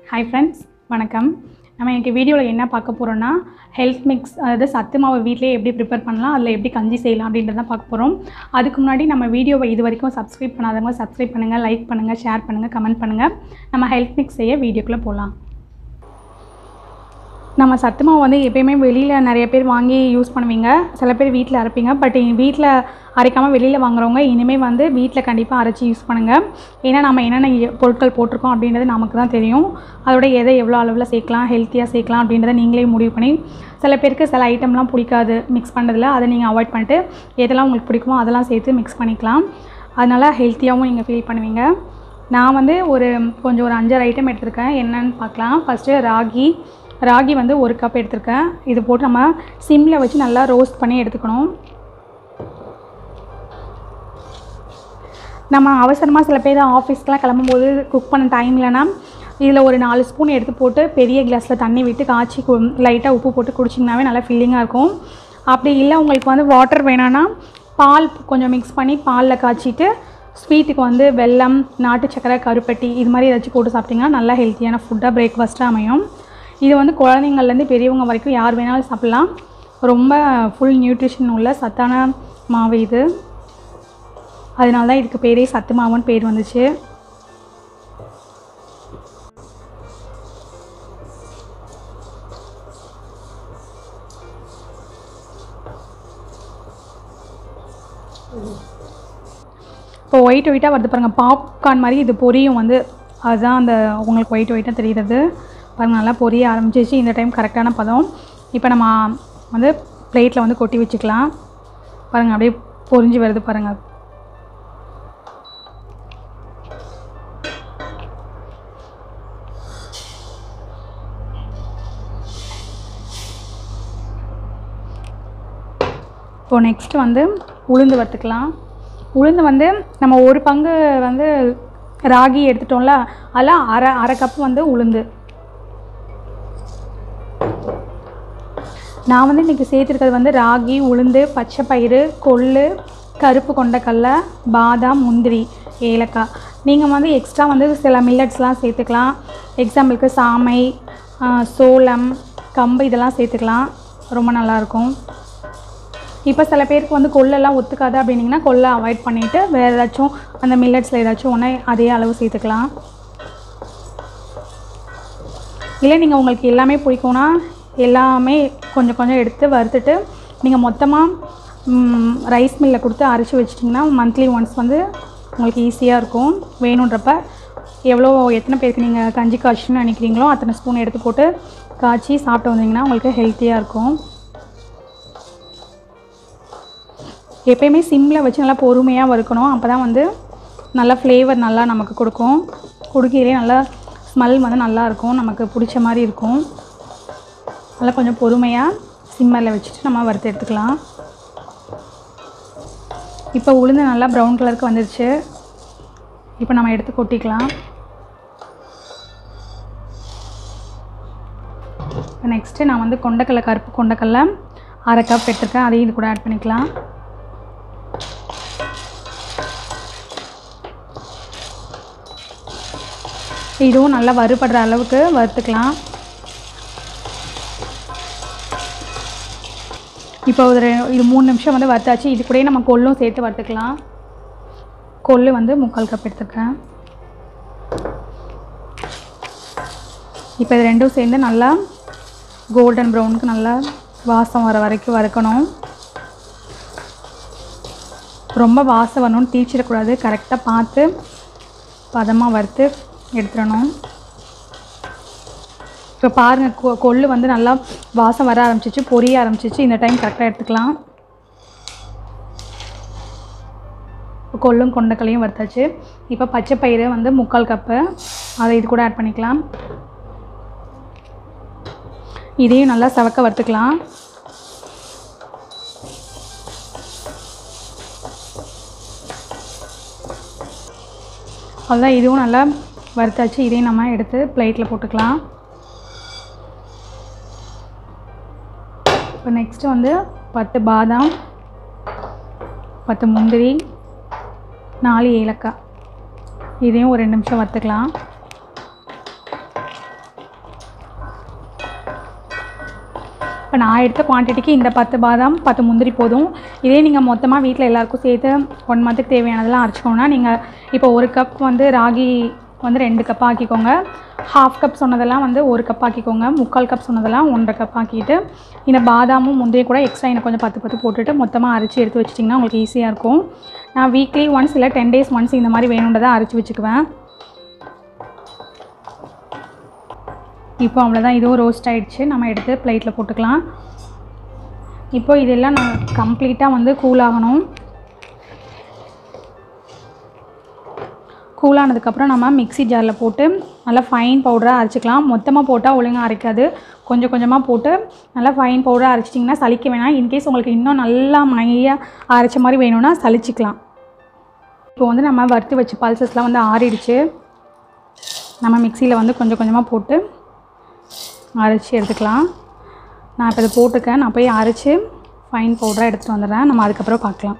hi friends வணக்கம் நம்ம இன்னைக்கு வீடியோவில் என்ன பார்க்க போகிறோம்னா ஹெல்த் மிக்ஸ் அதாவது சத்து மாவு வீட்டிலேயே எப்படி ப்ரிப்பேர் பண்ணலாம் அதில் எப்படி கஞ்சி செய்யலாம் அப்படின்றத பார்க்க போகிறோம் அதுக்கு முன்னாடி நம்ம வீடியோவை இது வரைக்கும் சப்ஸ்கிரைப் பண்ணாதவங்க சப்ஸ்கிரைப் பண்ணுங்கள் லைக் பண்ணுங்கள் ஷேர் பண்ணுங்கள் கமெண்ட் பண்ணுங்கள் நம்ம ஹெல்த் மிக்ஸ் செய்ய வீடியோக்குள்ளே போகலாம் நம்ம சத்து மாவு வந்து எப்பயுமே வெளியில் நிறைய பேர் வாங்கி யூஸ் பண்ணுவீங்க சில பேர் வீட்டில் அரைப்பீங்க பட் வீட்டில் அரைக்காமல் வெளியில் வாங்குறவங்க இனிமேல் வந்து வீட்டில் கண்டிப்பாக அரைச்சி யூஸ் பண்ணுங்கள் ஏன்னா நம்ம என்னென்ன இ- பொருட்கள் போட்டிருக்கோம் அப்படின்றது நமக்கு தான் தெரியும் அதோட எதை எவ்வளோ அளவில் சேர்க்கலாம் ஹெல்த்தியாக சேர்க்கலாம் அப்படின்றத நீங்களே முடிவு பண்ணி சில பேருக்கு சில ஐட்டம்லாம் பிடிக்காது மிக்ஸ் பண்ணுறதுல அதை நீங்கள் அவாய்ட் பண்ணிட்டு எதெல்லாம் உங்களுக்கு பிடிக்குமோ அதெல்லாம் சேர்த்து மிக்ஸ் பண்ணிக்கலாம் அதனால் ஹெல்த்தியாகவும் நீங்கள் ஃபீல் பண்ணுவீங்க நான் வந்து ஒரு கொஞ்சம் ஒரு அஞ்சாறு ஐட்டம் எடுத்திருக்கேன் என்னன்னு பார்க்கலாம் ஃபஸ்ட்டு ராகி ராகி வந்து ஒரு கப் எடுத்திருக்கேன் இது போட்டு நம்ம சிம்மில் வச்சு நல்லா ரோஸ்ட் பண்ணி எடுத்துக்கணும் நம்ம அவசரமாக சில பேர் ஆஃபீஸ்க்கெலாம் கிளம்பும்போது குக் பண்ண டைம் இல்லைன்னா இதில் ஒரு நாலு ஸ்பூன் எடுத்து போட்டு பெரிய கிளாஸில் தண்ணி விட்டு காய்ச்சி லைட்டாக உப்பு போட்டு குடிச்சிங்கனாவே நல்லா ஃபில்லிங்காக இருக்கும் அப்படி இல்லை உங்களுக்கு வந்து வாட்டர் வேணான்னா பால் கொஞ்சம் மிக்ஸ் பண்ணி பாலில் காய்ச்சிட்டு ஸ்வீட்டுக்கு வந்து வெல்லம் நாட்டு சக்கரை கருப்பட்டி இது மாதிரி ஏதாச்சும் போட்டு சாப்பிட்டிங்கன்னா நல்லா ஹெல்த்தியான ஃபுட்டாக பிரேக்ஃபாஸ்ட்டாக அமையும் இது வந்து குழந்தைங்கள்லேருந்து பெரியவங்க வரைக்கும் யார் வேணாலும் சாப்பிட்லாம் ரொம்ப ஃபுல் நியூட்ரிஷன் உள்ள சத்தான மாவு இது அதனால தான் இதுக்கு பேரே சத்து மாவுன்னு பேர் வந்துச்சு இப்போ ஒயிட் ஒயிட்டாக வருது பாருங்கள் பாப்கார்ன் மாதிரி இது பொரியும் வந்து அதுதான் அந்த உங்களுக்கு ஒயிட் ஒயிட்டாக தெரியுறது பாருங்கள் நல்லா பொரிய ஆரம்பிச்சிச்சு இந்த டைம் கரெக்டான பதம் இப்போ நம்ம வந்து பிளேட்டில் வந்து கொட்டி வச்சுக்கலாம் பாருங்கள் அப்படியே பொரிஞ்சு வருது பாருங்கள் இப்போ நெக்ஸ்ட் வந்து உளுந்து வறுத்துக்கலாம் உளுந்து வந்து நம்ம ஒரு பங்கு வந்து ராகி எடுத்துட்டோம்ல அதில் அரை அரை கப் வந்து உளுந்து நான் வந்து இன்றைக்கி சேர்த்துருக்கிறது வந்து ராகி உளுந்து பச்சை பயிறு கொள்ளு கருப்பு கொண்டக்கடலை பாதாம் முந்திரி ஏலக்காய் நீங்கள் வந்து எக்ஸ்ட்ரா வந்து சில மில்லட்ஸ்லாம் சேர்த்துக்கலாம் எக்ஸாம்பிளுக்கு சாமை ஆ, சோளம் கம்பு இதெல்லாம் சேர்த்துக்கலாம் ரொம்ப நல்லாயிருக்கும் இப்போ சில பேருக்கு வந்து கொள்ளெல்லாம் ஒத்துக்காது அப்படின்னீங்கன்னா கொள்ளை அவாய்ட் பண்ணிவிட்டு வேறு ஏதாச்சும் அந்த மில்லட்ஸில் ஏதாச்சும் ஒன்று அதே அளவு சேர்த்துக்கலாம் இல்லை நீங்கள் உங்களுக்கு எல்லாமே பிடிக்கும்னா எல்லாமே கொஞ்சம் கொஞ்சம் எடுத்து வறுத்துட்டு நீங்கள் மொத்தமாக ரைஸ் மில்லில் கொடுத்து அரைச்சி வச்சிட்டிங்கன்னா மந்த்லி ஒன்ஸ் வந்து உங்களுக்கு ஈஸியாக இருக்கும் வேணுன்றப்ப எவ்வளோ எத்தனை பேருக்கு நீங்கள் கஞ்சி காய்ச்சணும்னு நினைக்கிறீங்களோ அத்தனை ஸ்பூன் எடுத்து போட்டு காய்ச்சி சாப்பிட்டு வந்தீங்கன்னா உங்களுக்கு ஹெல்த்தியாக இருக்கும் எப்பயுமே சிம்மில் வச்சு நல்லா பொறுமையாக வறுக்கணும் அப்போ தான் வந்து நல்லா ஃப்ளேவர் நல்லா நமக்கு கொடுக்கும் குடுக்கையிலே நல்லா ஸ்மெல் வந்து நல்லா இருக்கும் நமக்கு பிடிச்ச மாதிரி இருக்கும் நல்லா கொஞ்சம் பொறுமையாக சிம்மரில் வச்சுட்டு நம்ம வறுத்து எடுத்துக்கலாம் இப்போ உளுந்து நல்லா ப்ரௌன் கலருக்கு வந்துருச்சு இப்போ நம்ம எடுத்து கொட்டிக்கலாம் இப்போ நெக்ஸ்ட்டு நான் வந்து கொண்டக்கடலை கருப்பு கொண்டக்கடலை அரை கப் எடுத்துருக்கேன் அதையும் இது கூட ஆட் பண்ணிக்கலாம் இதுவும் நல்லா வறுபடுற அளவுக்கு வறுத்துக்கலாம் இப்போ ஒரு ரெ- இது மூணு நிமிஷம் வந்து வறுத்தாச்சு இது கூடயே நம்ம கொள்ளும் சேர்த்து வறுத்துக்கலாம் கொள்ளு வந்து முக்கால் கப் எடுத்துருக்கேன் இப்போ இது ரெண்டும் சேர்ந்து நல்லா கோல்டன் ப்ரௌனுக்கு நல்லா வாசம் வர வரைக்கும் வறுக்கணும் ரொம்ப வாசம் வரணும்னு தீச்சிடக்கூடாது கரெக்டாக பார்த்து பதமாக வறுத்து எடுத்துடணும் இப்போ பாருங்கள் கொ கொள்ளு வந்து நல்லா வாசம் வர ஆரம்பிச்சிச்சு பொரிய ஆரம்பிச்சிச்சு இந்த டைம் கரெக்டாக எடுத்துக்கலாம் இப்போ கொள்ளும் கொண்டக்கலையும் வறுத்தாச்சு இப்போ பச்சை பயிறு வந்து முக்கால் கப்பு அதை இது கூட ஆட் பண்ணிக்கலாம் இதையும் நல்லா சவக்க வறுத்துக்கலாம் அவ்வளோதான் இதுவும் நல்லா வறுத்தாச்சு இதையும் நம்ம எடுத்து பிளேட்டில் போட்டுக்கலாம் இப்போ நெக்ஸ்ட்டு வந்து பத்து பாதாம் பத்து முந்திரி நாலு ஏலக்காய் இதையும் ஒரு ரெண்டு நிமிஷம் வறுத்துக்கலாம் இப்போ நான் எடுத்த குவான்டிட்டிக்கு இந்த பத்து பாதாம் பத்து முந்திரி போதும் இதே நீங்கள் மொத்தமாக வீட்டில் எல்லாருக்கும் சேர்த்து ஒன் மந்த்துக்கு தேவையானதெல்லாம் அரைச்சிக்கோங்கன்னா நீங்கள் இப்போ ஒரு கப் வந்து ராகி வந்து ரெண்டு கப் ஆக்கிக்கோங்க ஹாஃப் கப் சொன்னதெல்லாம் வந்து ஒரு கப் ஆக்கிக்கோங்க முக்கால் கப் சொன்னதெல்லாம் ஒன்றரை கப் ஆக்கிட்டு இந்த பாதாமும் முந்தைய கூட எக்ஸ்ட்ரா எனக்கு கொஞ்சம் பத்து பத்து போட்டுட்டு மொத்தமாக அரைச்சி எடுத்து வச்சிட்டிங்கன்னா உங்களுக்கு ஈஸியாக இருக்கும் நான் வீக்லி ஒன்ஸ் இல்லை டென் டேஸ் ஒன்ஸ் இந்த மாதிரி வேணுன்றதை அரைச்சி வச்சுக்குவேன் இப்போ அவ்வளோதான் இதுவும் ரோஸ்ட் ஆயிடுச்சு நம்ம எடுத்து பிளேட்டில் போட்டுக்கலாம் இப்போ இதெல்லாம் நான் கம்ப்ளீட்டாக வந்து கூல் ஆகணும் கூலானதுக்கப்புறம் நம்ம மிக்ஸி ஜாரில் போட்டு நல்லா ஃபைன் பவுடராக அரைச்சிக்கலாம் மொத்தமாக போட்டால் ஒழுங்காக அரைக்காது கொஞ்சம் கொஞ்சமாக போட்டு நல்லா ஃபைன் பவுடராக அரைச்சிட்டிங்கன்னா சலிக்க வேணாம் இன்கேஸ் உங்களுக்கு இன்னும் நல்லா மையாக அரைச்ச மாதிரி வேணும்னா சலிச்சிக்கலாம் இப்போ வந்து நம்ம வறுத்து வச்ச பல்சஸ்லாம் வந்து ஆறிடுச்சு நம்ம மிக்சியில் வந்து கொஞ்சம் கொஞ்சமாக போட்டு அரைச்சி எடுத்துக்கலாம் நான் இப்போ இதை போட்டிருக்கேன் நான் போய் அரைச்சி ஃபைன் பவுடராக எடுத்துகிட்டு வந்துடுறேன் நம்ம அதுக்கப்புறம் பார்க்கலாம்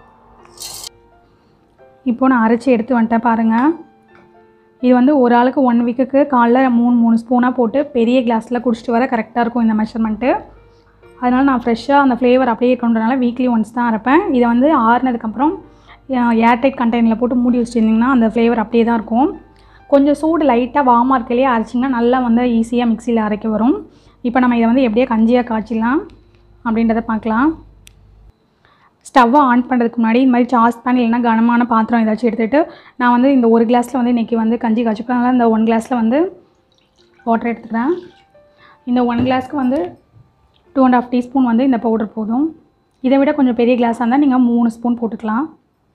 இப்போ நான் அரைச்சி எடுத்து வந்துட்டேன் பாருங்கள் இது வந்து ஒரு ஆளுக்கு ஒன் வீக்குக்கு காலைல மூணு மூணு ஸ்பூனாக போட்டு பெரிய கிளாஸில் குடிச்சிட்டு வர கரெக்டாக இருக்கும் இந்த மெஷர்மெண்ட்டு அதனால் நான் ஃப்ரெஷ்ஷாக அந்த ஃப்ளேவர் அப்படியே இருக்கணுன்றனால வீக்லி ஒன்ஸ் தான் அரைப்பேன் இதை வந்து ஆறுனதுக்கப்புறம் ஏர்டைட் கண்டெய்னரில் போட்டு மூடி வச்சுருந்திங்கன்னா அந்த ஃப்ளேவர் அப்படியே தான் இருக்கும் கொஞ்சம் சூடு லைட்டாக வாமாக இருக்கையிலே அரைச்சிங்கன்னா நல்லா வந்து ஈஸியாக மிக்சியில் அரைக்க வரும் இப்போ நம்ம இதை வந்து எப்படியே கஞ்சியாக காய்ச்சிடலாம் அப்படின்றத பார்க்கலாம் ஸ்டவ்வை ஆன் பண்ணுறதுக்கு முன்னாடி இந்த மாதிரி சாஸ் பேன் இல்லைனா கனமான பாத்திரம் ஏதாச்சும் எடுத்துகிட்டு நான் வந்து இந்த ஒரு கிளாஸில் வந்து இன்றைக்கி வந்து கஞ்சி காய்ச்சிப்பேன் அதனால் இந்த ஒன் கிளாஸில் வந்து வாட்டர் எடுத்துக்கிறேன் இந்த ஒன் கிளாஸ்க்கு வந்து டூ அண்ட் ஆஃப் டீஸ்பூன் வந்து இந்த பவுடர் போதும் இதை விட கொஞ்சம் பெரிய கிளாஸாக இருந்தால் நீங்கள் மூணு ஸ்பூன் போட்டுக்கலாம்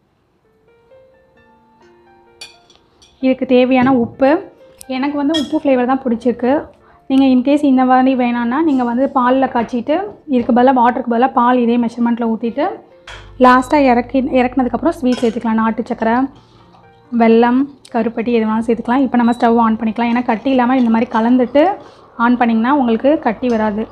இதுக்கு தேவையான உப்பு எனக்கு வந்து உப்பு ஃப்ளேவர் தான் பிடிச்சிருக்கு நீங்கள் இன்கேஸ் இந்த மாதிரி வேணான்னா நீங்கள் வந்து பாலில் காய்ச்சிட்டு இதுக்கு பதிலாக வாட்டருக்கு பதிலாக பால் இதே மெஷர்மெண்ட்டில் ஊற்றிட்டு லாஸ்ட்டாக இறக்கி இறக்குனதுக்கப்புறம் ஸ்வீட் சேர்த்துக்கலாம் நாட்டு சக்கரை வெல்லம் கருப்பட்டி எது வேணாலும் சேர்த்துக்கலாம் இப்போ நம்ம ஸ்டவ் ஆன் பண்ணிக்கலாம் ஏன்னா கட்டி இல்லாமல் இந்த மாதிரி கலந்துட்டு ஆன் பண்ணிங்கன்னா உங்களுக்கு கட்டி வராது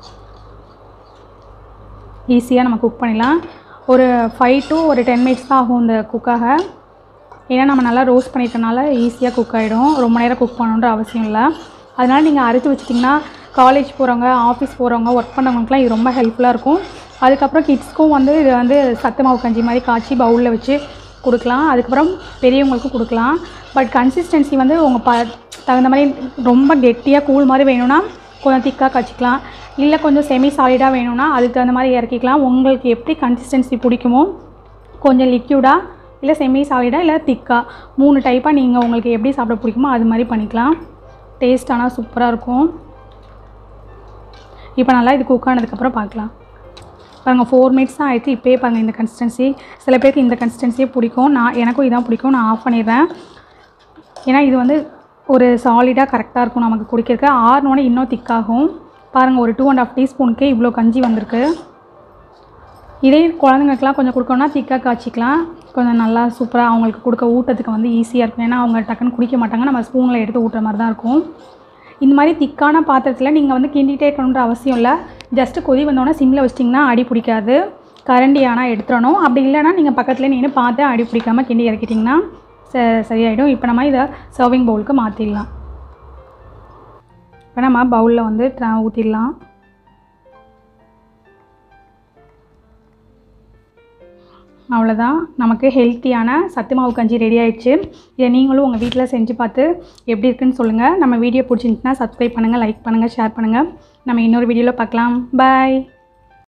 ஈஸியாக நம்ம குக் பண்ணிடலாம் ஒரு ஃபைவ் டு ஒரு டென் மினிட்ஸ் தான் ஆகும் இந்த குக்காக ஏன்னா நம்ம நல்லா ரோஸ்ட் பண்ணிட்டனால ஈஸியாக குக் ஆகிடும் ரொம்ப நேரம் குக் பண்ணணுன்ற அவசியம் இல்லை அதனால் நீங்கள் அரைச்சி வச்சிட்டிங்கன்னா காலேஜ் போகிறவங்க ஆஃபீஸ் போகிறவங்க ஒர்க் பண்ணுறவங்களுக்குலாம் இது ரொம்ப ஹெல்ப்ஃபுல்லாக இருக்கும் அதுக்கப்புறம் கிட்ஸ்க்கும் வந்து இது வந்து சத்து மாவு கஞ்சி மாதிரி காய்ச்சி பவுலில் வச்சு கொடுக்கலாம் அதுக்கப்புறம் பெரியவங்களுக்கும் கொடுக்கலாம் பட் கன்சிஸ்டன்சி வந்து உங்கள் ப தகுந்த மாதிரி ரொம்ப கெட்டியாக கூழ் மாதிரி வேணும்னா கொஞ்சம் திக்காக காய்ச்சிக்கலாம் இல்லை கொஞ்சம் செமி சாலிடாக வேணும்னா அதுக்கு தகுந்த மாதிரி இறக்கிக்கலாம் உங்களுக்கு எப்படி கன்சிஸ்டன்சி பிடிக்குமோ கொஞ்சம் லிக்யூடாக இல்லை செமி சாலிடாக இல்லை திக்காக மூணு டைப்பாக நீங்கள் உங்களுக்கு எப்படி சாப்பிட பிடிக்குமோ அது மாதிரி பண்ணிக்கலாம் டேஸ்ட் ஆனால் சூப்பராக இருக்கும் இப்போ நல்லா இது குக் ஆனதுக்கப்புறம் பார்க்கலாம் பாருங்கள் ஃபோர் மினிட்ஸ் தான் ஆயிடுச்சு இப்போயே பாருங்கள் இந்த கன்சிஸ்டன்சி சில பேருக்கு இந்த கன்சிஸ்டன்சியே பிடிக்கும் நான் எனக்கும் இதான் பிடிக்கும் நான் ஆஃப் பண்ணிடுறேன் ஏன்னா இது வந்து ஒரு சாலிடாக கரெக்டாக இருக்கும் நமக்கு குடிக்கிறதுக்கு ஆறுனோடனே இன்னும் திக்காகும் பாருங்கள் ஒரு டூ அண்ட் ஆஃப் டீஸ்பூனுக்கே இவ்வளோ கஞ்சி வந்திருக்கு இதே குழந்தைங்களுக்குலாம் கொஞ்சம் கொடுக்கணும்னா திக்காக காய்ச்சிக்கலாம் கொஞ்சம் நல்லா சூப்பராக அவங்களுக்கு கொடுக்க ஊட்டத்துக்கு வந்து ஈஸியாக இருக்கும் ஏன்னா அவங்க டக்குன்னு குடிக்க மாட்டாங்க நம்ம ஸ்பூனில் எடுத்து ஊட்டுற மாதிரி தான் இருக்கும் இந்த மாதிரி திக்கான பாத்திரத்தில் நீங்கள் வந்து கிண்டிகிட்டே இருக்கணுன்ற அவசியம் இல்லை ஜஸ்ட்டு கொதி வந்தோடனே சிம்மில் வச்சிட்டிங்கன்னா அடி பிடிக்காது கரண்டி ஆனால் எடுத்துடணும் அப்படி இல்லைன்னா நீங்கள் பக்கத்தில் நின்று பார்த்து அடி பிடிக்காமல் கிண்டி இறக்கிட்டிங்கன்னா ச சரியாயிடும் இப்போ நம்ம இதை சர்விங் பவுலுக்கு மாற்றிடலாம் இப்போ நம்ம பவுலில் வந்து ட்ரா- ஊற்றிடலாம் அவ்வளோதான் நமக்கு ஹெல்த்தியான சத்து மாவு கஞ்சி ரெடி ஆயிடுச்சு இதை நீங்களும் உங்கள் வீட்டில் செஞ்சு பார்த்து எப்படி இருக்குன்னு சொல்லுங்கள் நம்ம வீடியோ பிடிச்சிருந்துச்சுன்னா சப்ஸ்கிரைப் பண்ணுங்கள் லைக் பண்ணுங்கள் ஷேர் பண்ணுங்கள் நம்ம இன்னொரு வீடியோவில் பார்க்கலாம் பாய்